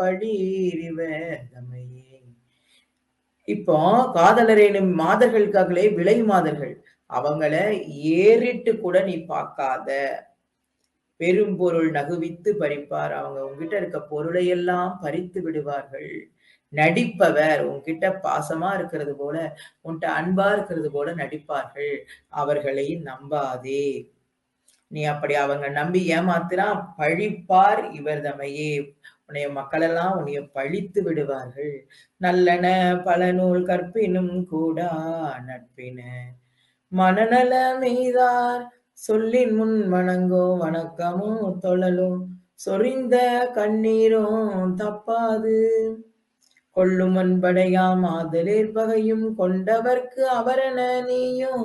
பழீரிவதமையே இப்போ காதலரேனும் மாதர்களுக்காகலே விலை மாதர்கள் அவங்கள ஏறிட்டு கூட நீ பார்க்காத பெரும்பொருள் நகுவித்து பறிப்பார் அவங்க உங்ககிட்ட இருக்க பொருளை எல்லாம் பறித்து விடுவார்கள் நடிப்பவர் உன்கிட்ட பாசமா இருக்கிறது போல உன்கிட்ட அன்பா இருக்கிறது போல நடிப்பார்கள் அவர்களை நம்பாதே நீ அப்படி அவங்க நம்பி ஏமாத்தினா பழிப்பார் இவர் தமையே உன்னைய மக்களெல்லாம் உன்னைய பழித்து விடுவார்கள் நல்லன பல நூல் கற்பினும் கூடா நட்பின மனநல மெய்தார் சொல்லின் முன் வணங்கோ வணக்கமோ தொழலோ சொரிந்த கண்ணீரும் தப்பாது கொள்ளும் அன்படையாம் ஆதலேர் பகையும் கொண்டவர்க்கு அவரென நீயும்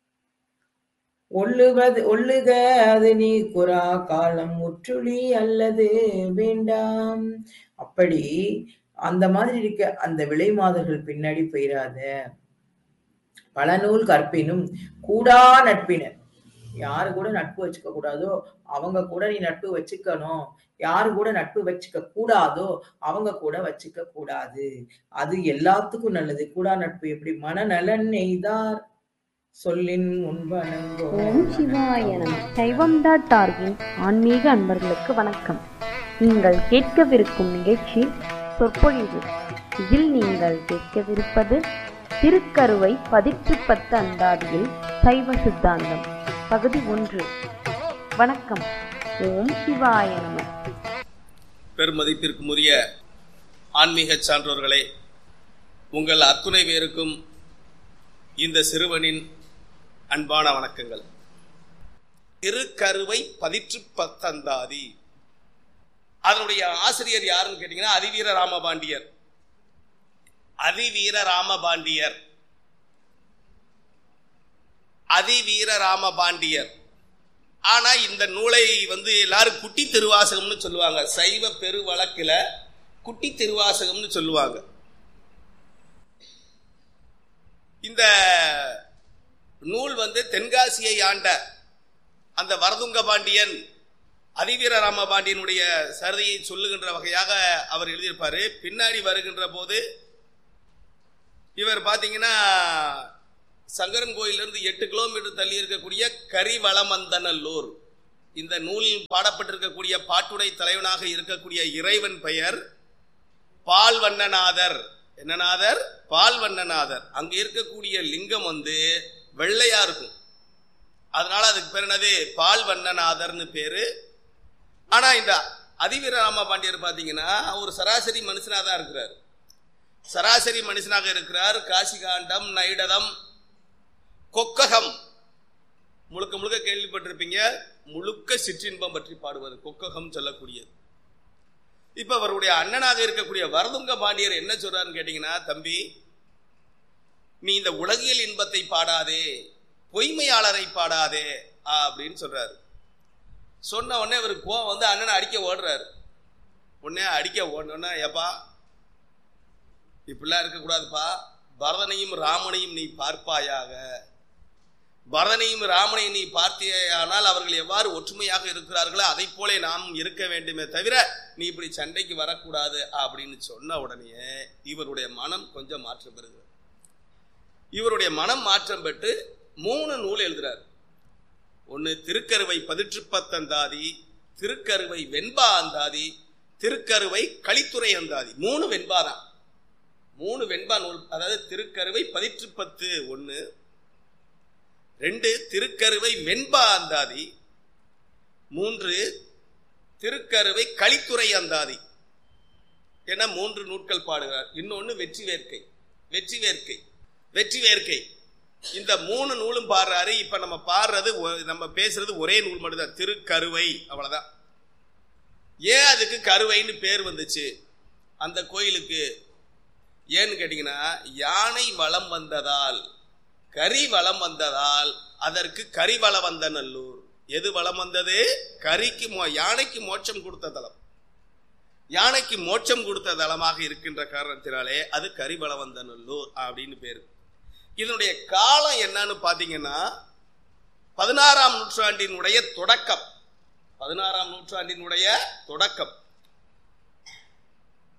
ஒள்ளுவது ஒள்ளுக அது நீ குறா காலம் முற்றுளி அல்லது வேண்டாம் அப்படி அந்த மாதிரி இருக்க அந்த விலை மாதர்கள் பின்னாடி போயிடாத பல நூல் கற்பினும் கூடா நட்பினர் யாரு கூட நட்பு வச்சுக்க கூடாதோ அவங்க கூட நீ நட்பு வச்சுக்கணும் யாரு கூட நட்பு வச்சுக்க கூடாதோ அவங்க கூட வச்சுக்க கூடாது அது எல்லாத்துக்கும் நல்லது கூடா நட்பு எப்படி மனநலன் நெய்தார் சொல்லின் முன்வணங்கோ ஓம் சிவாய நம சைவம் டாட் ஆர்கின் ஆன்மீக அன்பர்களுக்கு வணக்கம் நீங்கள் கேட்கவிருக்கும் நிகழ்ச்சி சொற்பொழிவு இதில் நீங்கள் கேட்கவிருப்பது திருக்கருவை பதிற்று பத்து அந்தாதியில் சைவ சித்தாந்தம் பகுதி ஒன்று வணக்கம் ஓம் சிவாய நம பெருமதிப்பிற்குரிய ஆன்மீக சான்றோர்களே உங்கள் அத்துணை பேருக்கும் இந்த சிறுவனின் அன்பான வணக்கங்கள் திருக்கருவை பதிற்று பத்தந்தாதி அதனுடைய ஆசிரியர் யாருன்னு கேட்டீங்கன்னா அதிவீர ராமபாண்டியர் அதிவீர ராமபாண்டியர் அதிவீர ராமபாண்டியர் ஆனா இந்த நூலை வந்து எல்லாரும் குட்டி திருவாசகம்னு சொல்லுவாங்க சைவ பெரு வழக்குல குட்டி திருவாசகம்னு சொல்லுவாங்க இந்த நூல் வந்து தென்காசியை ஆண்ட அந்த வரதுங்க பாண்டியன் அதிவீர ராமபாண்டியனுடைய சரிதையை சொல்லுகின்ற வகையாக அவர் எழுதியிருப்பாரு பின்னாடி வருகின்ற போது இவர் பார்த்தீங்கன்னா சங்கரன் கோயிலிருந்து எட்டு கிலோமீட்டர் தள்ளி இருக்கக்கூடிய கரிவளமந்தநல்லூர் இந்த நூலில் பாடப்பட்டிருக்கக்கூடிய பாட்டுடை தலைவனாக இருக்கக்கூடிய இறைவன் பெயர் பால்வண்ணநாதர் என்னநாதர் பால்வண்ணநாதர் அங்க இருக்கக்கூடிய லிங்கம் வந்து வெள்ளையா இருக்கும் அதனால அதுக்கு பேர் என்னது பால்வண்ணநாதர்னு பேரு ஆனா இந்த அதிவீர ராம பாண்டியர் பாத்தீங்கன்னா ஒரு சராசரி மனுஷனா தான் இருக்கிறார் சராசரி மனுஷனாக இருக்கிறார் காசிகாண்டம் நைடதம் கொக்ககம் முழுக்க முழுக்க கேள்விப்பட்டிருப்பீங்க முழுக்க சிற்றின்பம் பற்றி பாடுவது கொக்ககம் சொல்லக்கூடியது இப்ப அவருடைய அண்ணனாக இருக்கக்கூடிய வரதுங்க பாண்டியர் என்ன சொல்றாருன்னு கேட்டீங்கன்னா தம்பி நீ இந்த உலகியல் இன்பத்தை பாடாதே பொய்மையாளரை பாடாதே அப்படின்னு சொல்றாரு சொன்ன உடனே இவருக்கு கோவம் வந்து அண்ணனை அடிக்க ஓடுறாரு உடனே அடிக்க ஓடணும்னா ஏப்பா இப்படிலாம் இருக்கக்கூடாதுப்பா பரதனையும் ராமனையும் நீ பார்ப்பாயாக பரதனையும் ராமனையும் நீ பார்த்தேயானால் அவர்கள் எவ்வாறு ஒற்றுமையாக இருக்கிறார்களோ அதை போலே நாம் இருக்க வேண்டுமே தவிர நீ இப்படி சண்டைக்கு வரக்கூடாது அப்படின்னு சொன்ன உடனே இவருடைய மனம் கொஞ்சம் மாற்றம் பெறுகிறது இவருடைய மனம் மாற்றம் பெற்று மூணு நூல் எழுதுறார் ஒன்னு திருக்கருவை பதிற்று பத்தந்தாதி திருக்கருவை வெண்பா அந்தாதி திருக்கருவை களித்துறை அந்தாதி மூணு வெண்பா தான் மூணு வெண்பா நூல் அதாவது திருக்கருவை பதிற்று பத்து ஒன்று ரெண்டு திருக்கருவை வெண்பா அந்தாதி மூன்று திருக்கருவை களித்துறை அந்தாதி என மூன்று நூட்கள் பாடுகிறார் இன்னொன்று வெற்றி வேர்க்கை வெற்றி வேர்க்கை வெற்றி வேர்க்கை இந்த மூணு நூலும் பாடுறாரு இப்ப நம்ம பாடுறது ஒ- நம்ம பேசுறது ஒரே நூல் மட்டும்தான் திருக்கருவை அவ்வளவுதான் ஏன் அதுக்கு கருவைன்னு பேர் வந்துச்சு அந்த கோயிலுக்கு ஏன்னு கேட்டீங்கன்னா யானை வளம் வந்ததால் கரி வளம் வந்ததால் அதற்கு கரிவள வந்த நல்லூர் எது வளம் வந்தது கரிக்கு மோ- யானைக்கு மோட்சம் கொடுத்த தலம் யானைக்கு மோட்சம் கொடுத்த தலமாக இருக்கின்ற காரணத்தினாலே அது கரிவள வந்த நல்லூர் அப்படின்னு பேரு இதனுடைய காலம் என்னன்னு பாத்தீங்கன்னா பதினாறாம் நூற்றாண்டினுடைய தொடக்கம் பதினாறாம் நூற்றாண்டினுடைய தொடக்கம்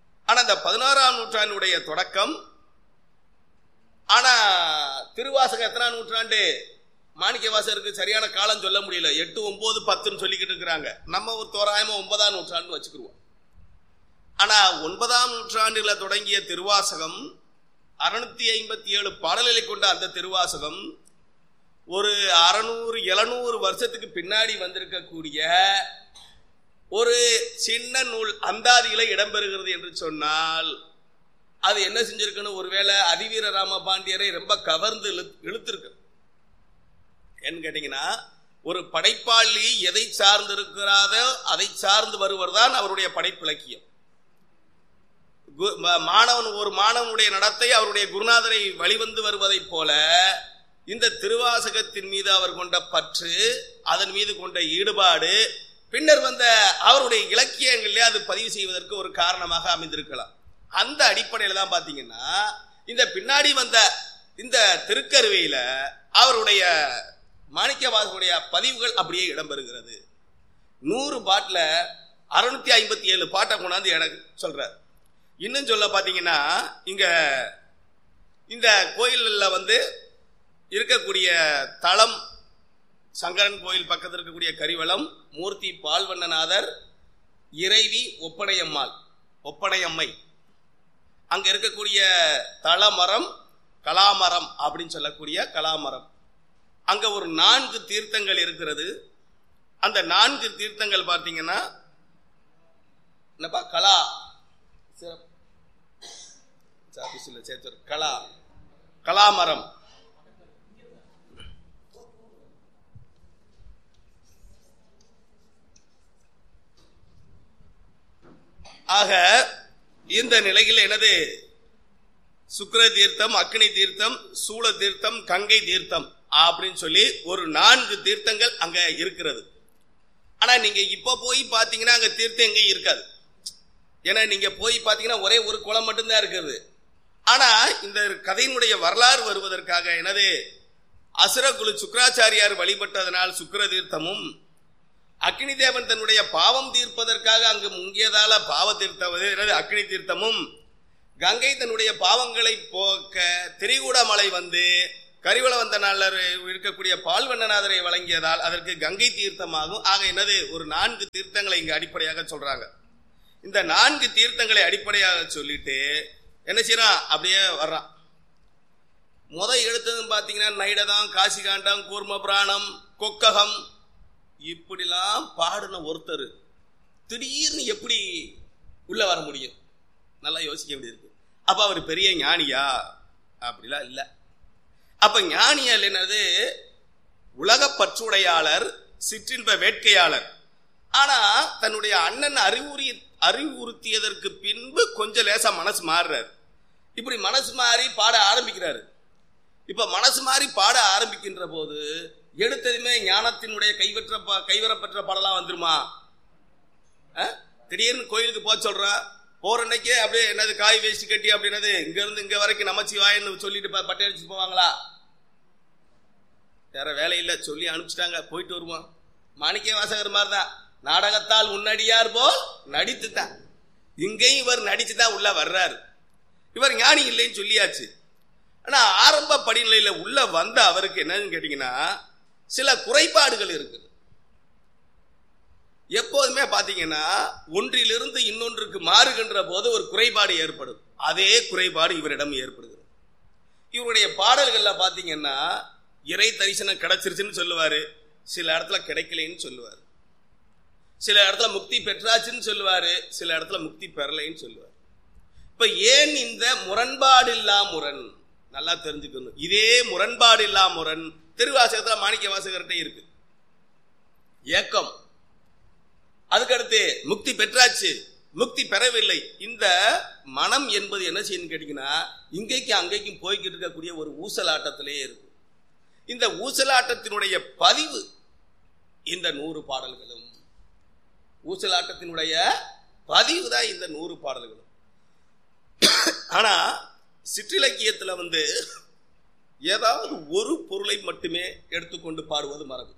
அந்த பதினாறாம் நூற்றாண்டுடைய தொடக்கம் ஆனா திருவாசகம் எத்தனாம் நூற்றாண்டு மாணிக்க வாசகருக்கு சரியான காலம் சொல்ல முடியல எட்டு ஒன்பது பத்துன்னு சொல்லிக்கிட்டு இருக்கிறாங்க நம்ம ஒரு தோராயமா ஒன்பதாம் நூற்றாண்டு வச்சுக்கிருவோம் ஆனா ஒன்பதாம் நூற்றாண்டுல தொடங்கிய திருவாசகம் அறுநூத்தி ஐம்பத்தி ஏழு பாடல்களை கொண்ட அந்த திருவாசகம் ஒரு அறநூறு எழுநூறு வருஷத்துக்கு பின்னாடி வந்திருக்கக்கூடிய ஒரு சின்ன நூல் அந்தாதியில இடம்பெறுகிறது என்று சொன்னால் அது என்ன செஞ்சிருக்குன்னு ஒருவேளை அதிவீர ராம பாண்டியரை ரொம்ப கவர்ந்து இழு- இழுத்திருக்கு ஏன்னு கேட்டீங்கன்னா ஒரு படைப்பாளி எதை சார்ந்து இருக்கிறாதோ அதை சார்ந்து வருவர் தான் அவருடைய படைப்பிலக்கியம் கு- ம- மாணவன் ஒரு மாணவனுடைய நடத்தை அவருடைய குருநாதரை வழிவந்து வருவதைப் போல இந்த திருவாசகத்தின் மீது அவர் கொண்ட பற்று அதன் மீது கொண்ட ஈடுபாடு பின்னர் வந்த அவருடைய இலக்கியங்களிலே அது பதிவு செய்வதற்கு ஒரு காரணமாக அமைந்திருக்கலாம் அந்த அடிப்படையில் தான் பார்த்தீங்கன்னா இந்த பின்னாடி வந்த இந்த திருக்கருவையில அவருடைய மாணிக்கவாசனுடைய பதிவுகள் அப்படியே இடம்பெறுகிறது நூறு பாட்டில் அறுநூத்தி ஐம்பத்தி ஏழு பாட்டை கொண்டாந்து எனக்கு சொல்றார் இன்னும் சொல்ல பார்த்தீங்கன்னா இங்க இந்த கோயிலில் வந்து இருக்கக்கூடிய தளம் சங்கரன் கோயில் பக்கத்தில் இருக்கக்கூடிய கரிவலம் மூர்த்தி பால்வண்ணநாதர் இறைவி ஒப்பனையம்மாள் ஒப்பனையம்மை அங்க இருக்கக்கூடிய தலமரம் கலாமரம் அப்படின்னு சொல்லக்கூடிய கலாமரம் அங்க ஒரு நான்கு தீர்த்தங்கள் இருக்கிறது அந்த நான்கு தீர்த்தங்கள் பார்த்தீங்கன்னா என்னப்பா கலா சிறப்பு ஆபீஸ்ல சேர்த்து கலா கலாமரம் ஆக இந்த நிலையில் எனது சுக்கிர தீர்த்தம் அக்னி தீர்த்தம் சூள தீர்த்தம் கங்கை தீர்த்தம் அப்படின்னு சொல்லி ஒரு நான்கு தீர்த்தங்கள் அங்க இருக்கிறது ஆனா நீங்க இப்ப போய் பாத்தீங்கன்னா அங்க தீர்த்தம் எங்கேயும் இருக்காது ஏன்னா நீங்க போய் பாத்தீங்கன்னா ஒரே ஒரு குளம் மட்டும்தான் இருக்குது ஆனா இந்த கதையினுடைய வரலாறு வருவதற்காக எனது அசுரகுலு சுக்கராச்சாரியார் வழிபட்டதனால் சுக்கிர தீர்த்தமும் அக்னி தேவன் தன்னுடைய பாவம் தீர்ப்பதற்காக அங்கு முங்கியதால பாவ தீர்த்தம் எனது அக்னி தீர்த்தமும் கங்கை தன்னுடைய பாவங்களை போக்க திரிகூடமலை வந்து கரிவள வந்த நாளர் இருக்கக்கூடிய பால்வண்ணநாதரை வழங்கியதால் அதற்கு கங்கை தீர்த்தமாகும் ஆக என்னது ஒரு நான்கு தீர்த்தங்களை இங்கு அடிப்படையாக சொல்றாங்க இந்த நான்கு தீர்த்தங்களை அடிப்படையாக சொல்லிட்டு என்ன செய்யறான் அப்படியே வர்றான் முத எழுத்ததும் பார்த்தீங்கன்னா நைடதம் காசிகாண்டம் கூர்ம பிராணம் கொக்ககம் இப்படிலாம் பாடின ஒருத்தர் திடீர்னு எப்படி உள்ள வர முடியும் நல்லா யோசிக்க வேண்டியிருக்கு அப்ப அவர் பெரிய ஞானியா அப்படிலாம் இல்லை அப்ப ஞானியல் என்னது உலக பற்றுடையாளர் சிற்றின்ப வேட்கையாளர் ஆனா தன்னுடைய அண்ணன் அறிவுறி அறிவுறுத்தியதற்கு பின்பு கொஞ்சம் லேசா மனசு மாறுறாரு இப்படி மனசு மாறி பாட ஆரம்பிக்கிறாரு இப்ப மனசு மாறி பாட ஆரம்பிக்கின்ற போது எடுத்ததுமே ஞானத்தினுடைய கைவற்ற ப- கைவரப்பெற்ற பாடலாம் வந்துருமா அஹ்? திடீர்னு கோயிலுக்கு போக சொல்றா போற அன்னைக்கே அப்படியே என்னது காய் வேஷ்டி கட்டி அப்படின்னது இங்க இருந்து இங்க வரைக்கும் நமச்சிவாயன்னு சொல்லிட்டு ப- பட்டை அடிச்சு போவாங்களா வேற வேலை இல்ல சொல்லி அனுப்பிச்சிட்டாங்க போயிட்டு வருவோம் மாணிக்க வாசகர் மாதிரி தான் நாடகத்தால் உன்னடியார் போல் நடித்துட்டான் இங்கேயும் இவர் நடிச்சு தான் உள்ள வர்றாரு இவர் ஞானி இல்லைன்னு சொல்லியாச்சு ஆனா ஆரம்ப படிநிலையில உள்ள வந்த அவருக்கு என்னன்னு கேட்டீங்கன்னா சில குறைபாடுகள் இருக்குது எப்போதுமே பாத்தீங்கன்னா ஒன்றிலிருந்து இன்னொன்றுக்கு மாறுகின்ற போது ஒரு குறைபாடு ஏற்படும் அதே குறைபாடு இவரிடம் ஏற்படுகிறது இவருடைய பாடல்கள்ல பாத்தீங்கன்னா இறை தரிசனம் கிடைச்சிருச்சுன்னு சொல்லுவாரு சில இடத்துல கிடைக்கலைன்னு சொல்லுவாரு சில இடத்துல முக்தி பெற்றாச்சுன்னு சொல்லுவாரு சில இடத்துல முக்தி பெறலைன்னு சொல்லுவாரு இப்ப ஏன் இந்த முரண்பாடு இல்லா முரண் நல்லா தெரிஞ்சுக்கணும் இதே முரண்பாடு இல்லா முரண் திருவாசகத்துல மாணிக்க வாசகர்கிட்ட இருக்கு ஏக்கம் அதுக்கடுத்து முக்தி பெற்றாச்சு முக்தி பெறவில்லை இந்த மனம் என்பது என்ன செய்யணும் கேட்டீங்கன்னா இங்கேக்கும் அங்கேக்கும் போய்கிட்டு இருக்கக்கூடிய ஒரு ஊசலாட்டத்திலே இருக்கு இந்த ஊசலாட்டத்தினுடைய பதிவு இந்த நூறு பாடல்களும் ஊசலாட்டத்தினுடைய பதிவு தான் இந்த நூறு பாடல்களும் ஆனா சிற்றிலக்கியத்துல வந்து ஏதாவது ஒரு பொருளை மட்டுமே எடுத்துக்கொண்டு பாடுவது மரபு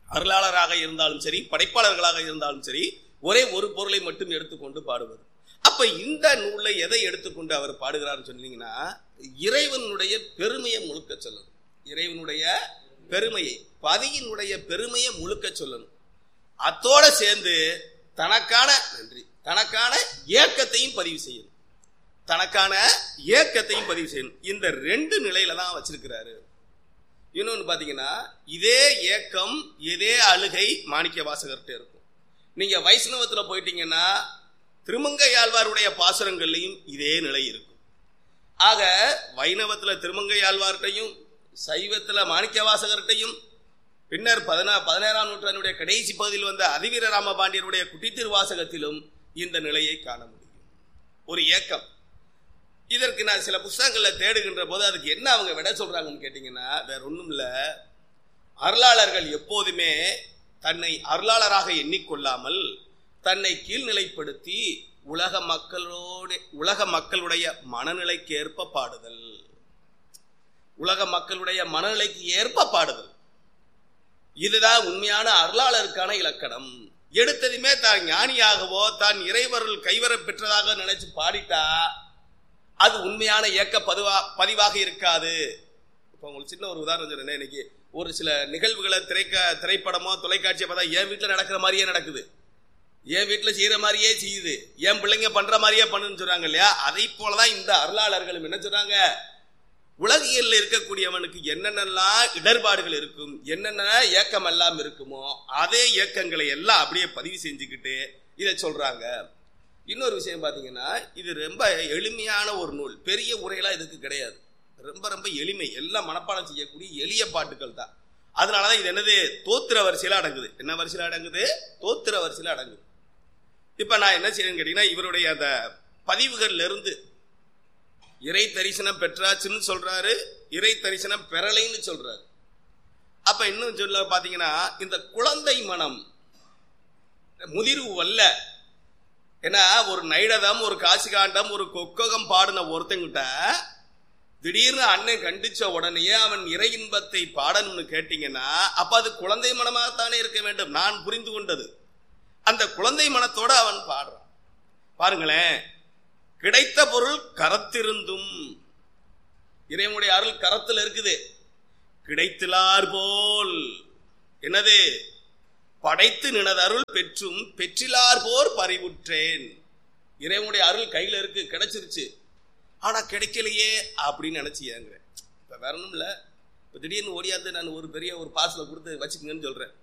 அருளாளராக இருந்தாலும் சரி படைப்பாளர்களாக இருந்தாலும் சரி ஒரே ஒரு பொருளை மட்டும் எடுத்துக்கொண்டு பாடுவது அப்ப அப்ப இந்த நூல்ல எதை எடுத்துக்கொண்டு அவர் பாடுகிறார்னு சொன்னீங்கன்னா இறைவனுடைய பெருமையை முழுக்க சொல்லணும் இறைவனுடைய பெருமையை பதியினுடைய பெருமையை முழுக்க சொல்லணும் அத்தோட சேர்ந்து தனக்கான நன்றி தனக்கான ஏக்கத்தையும் பதிவு செய்யணும் தனக்கான ஏக்கத்தையும் பதிவு செய்யணும் இந்த ரெண்டு நிலையில தான் வச்சிருக்கிறாரு இன்னொன்று பார்த்தீங்கன்னா இதே ஏக்கம் இதே அழுகை மாணிக்க வாசகர்கிட்ட இருக்கும் நீங்க வைஷ்ணவத்தில் போயிட்டீங்கன்னா திருமங்கை ஆழ்வாருடைய பாசுரங்கள்லையும் இதே நிலை இருக்கும் ஆக வைணவத்துல திருமங்கை ஆழ்வார்கிட்டையும் சைவத்துல மாணிக்க வாசகர்கிட்டையும் பின்னர் பதினா பதினேழாம் நூற்றாண்டுடைய கடைசி பகுதியில் வந்த அதிவீர ராமபாண்டியருடைய குட்டி திருவாசகத்திலும் இந்த நிலையை காண முடியும் ஒரு ஏக்கம் இதற்கு நான் சில புஸ்தகங்கள்ல தேடுகின்ற போது அதுக்கு என்ன அவங்க விட சொல்றாங்கன்னு கேட்டீங்கன்னா வேற ஒண்ணும் இல்ல அருளாளர்கள் எப்போதுமே தன்னை அருளாளராக எண்ணிக்கொள்ளாமல் தன்னை கீழ்நிலைப்படுத்தி உலக மக்களோடு உலக மக்களுடைய மனநிலைக்கு ஏற்ப பாடுதல் உலக மக்களுடைய மனநிலைக்கு ஏற்ப பாடுதல் இதுதான் உண்மையான அருளாளருக்கான இலக்கணம் எடுத்ததுமே தான் ஞானியாகவோ தான் இறைவருள் கைவர பெற்றதாக நினைச்சு பாடிட்டா அது உண்மையான இயக்க பதிவா பதிவாக இருக்காது இப்போ உங்களுக்கு சின்ன ஒரு உதாரணம் சொல்றேன் இன்னைக்கு ஒரு சில நிகழ்வுகளை திரைக்க திரைப்படமோ தொலைக்காட்சியோ பார்த்தா என் வீட்டில் நடக்கிற மாதிரியே நடக்குது என் வீட்டில் செய்யற மாதிரியே செய்யுது என் பிள்ளைங்க பண்ற மாதிரியே பண்ணுன்னு சொல்றாங்க இல்லையா அதை போலதான் இந்த அருளாளர்களும் என்ன சொல்றாங்க உலகியல்ல இருக்கக்கூடியவனுக்கு என்னென்னலாம் இடர்பாடுகள் இருக்கும் என்னென்ன ஏக்கம் எல்லாம் இருக்குமோ அதே இயக்கங்களை எல்லாம் அப்படியே பதிவு செஞ்சுக்கிட்டு இதை சொல்றாங்க இன்னொரு விஷயம் பார்த்தீங்கன்னா இது ரொம்ப எளிமையான ஒரு நூல் பெரிய உரையெல்லாம் இதுக்கு கிடையாது ரொம்ப ரொம்ப எளிமை எல்லாம் மனப்பாடம் செய்யக்கூடிய எளிய பாட்டுகள் தான் அதனாலதான் இது என்னது தோத்திர வரிசையில அடங்குது என்ன வரிசையில அடங்குது தோத்திர வரிசையில அடங்குது இப்ப நான் என்ன செய்யணும்னு கேட்டீங்கன்னா இவருடைய அந்த பதிவுகள்ல இருந்து இறை தரிசனம் பெற்றாச்சுன்னு சொல்றாரு இறை தரிசனம் பெறலைன்னு சொல்றாரு அப்ப இன்னும் சொல்ல பாத்தீங்கன்னா இந்த குழந்தை மனம் முதிர்வு வல்ல ஏன்னா ஒரு நைடதம் ஒரு காசிகாண்டம் ஒரு கொக்ககம் பாடின ஒருத்தங்கிட்ட திடீர்னு அண்ணன் கண்டிச்ச உடனேயே அவன் இறை இன்பத்தை பாடணும்னு கேட்டீங்கன்னா அப்ப அது குழந்தை மனமாகத்தானே இருக்க வேண்டும் நான் புரிந்து கொண்டது அந்த குழந்தை மனத்தோட அவன் பாடுறான் பாருங்களேன் கிடைத்த பொருள் கரத்திருந்தும் இறைவனுடைய அருள் கரத்தில் இருக்குது கிடைத்திலார் போல் என்னது படைத்து நினது அருள் பெற்றும் பெற்றிலார் போர் பறிவுற்றேன் இறைவனுடைய அருள் கையில இருக்கு கிடைச்சிருச்சு ஆனா கிடைக்கலையே அப்படின்னு நினைச்சு ஏங்குறேன் இப்ப வேற ஒண்ணும் இல்ல இப்ப திடீர்னு ஓடியாந்து நான் ஒரு பெரிய ஒரு பார்சலை கொடுத்து வச்சுக்கங்கன்னு சொல்றேன்